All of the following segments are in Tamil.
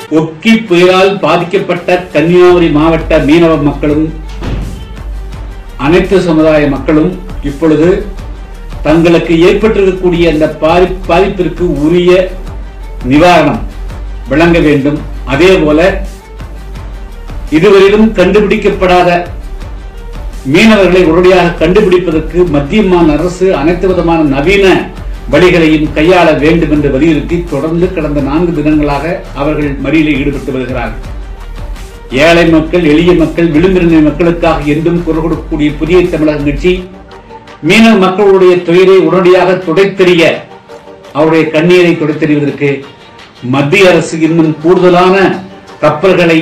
ஒக்கி புயலால் பாதிக்கப்பட்ட கன்னியாகுமரி மாவட்ட மீனவ மக்களும் அனைத்து சமுதாய மக்களும் இப்பொழுது தங்களுக்கு ஏற்பட்டிருக்கக்கூடிய அந்த பாதி- பாதிப்பிற்கு உரிய நிவாரணம் வழங்க வேண்டும் அதே போல இதுவரையிலும் கண்டுபிடிக்கப்படாத மீனவர்களை உடனடியாக கண்டுபிடிப்பதற்கு மத்திய மாநில அரசு அனைத்து விதமான நவீன வழிகளையும் கையாள வேண்டும் என்று வலியுறுத்தி தொடர்ந்து கடந்த நான்கு தினங்களாக அவர்கள் மறியலில் ஈடுபட்டு வருகிறார்கள் ஏழை மக்கள் எளிய மக்கள் விளிம்பின மக்களுக்காக என்றும் குரல் கொடுக்கக்கூடிய புதிய தமிழக கட்சி மீனவ மக்களுடைய துயரை உடனடியாக துடைத்தெறிய அவருடைய கண்ணீரை துடைத்தெறிவதற்கு மத்திய அரசு இன்னும் கூடுதலான கப்பல்களை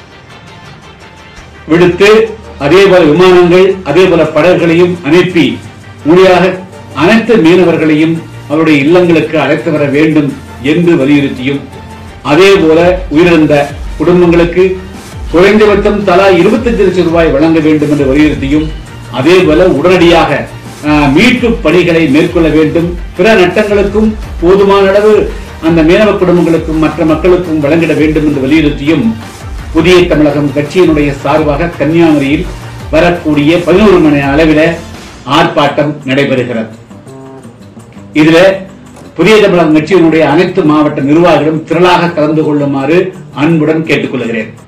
விடுத்து அதே போல விமானங்கள் அதே போல படகுகளையும் அனுப்பி முடியாக அனைத்து மீனவர்களையும் அவருடைய இல்லங்களுக்கு அழைத்து வர வேண்டும் என்று வலியுறுத்தியும் அதே போல உயிரிழந்த குடும்பங்களுக்கு குறைந்தபட்சம் தலா 25 லட்சம் ரூபாய் வழங்க வேண்டும் என்று வலியுறுத்தியும் அதே போல உடனடியாக ஆஹ், மீட்பு பணிகளை மேற்கொள்ள வேண்டும் பிற நட்டங்களுக்கும் போதுமான அளவு அந்த மீனவ குடும்பங்களுக்கும் மற்ற மக்களுக்கும் வழங்கிட வேண்டும் என்று வலியுறுத்தியும் புதிய தமிழகம் கட்சியினுடைய சார்பாக கன்னியாகுமரியில் வரக்கூடிய பதினோரு மணி அளவில் ஆர்ப்பாட்டம் நடைபெறுகிறது இதுல புதிய தமிழகம் கட்சியினுடைய அனைத்து மாவட்ட நிர்வாகிகளும் திரளாக கலந்து கொள்ளுமாறு அன்புடன் கேட்டுக்கொள்கிறேன்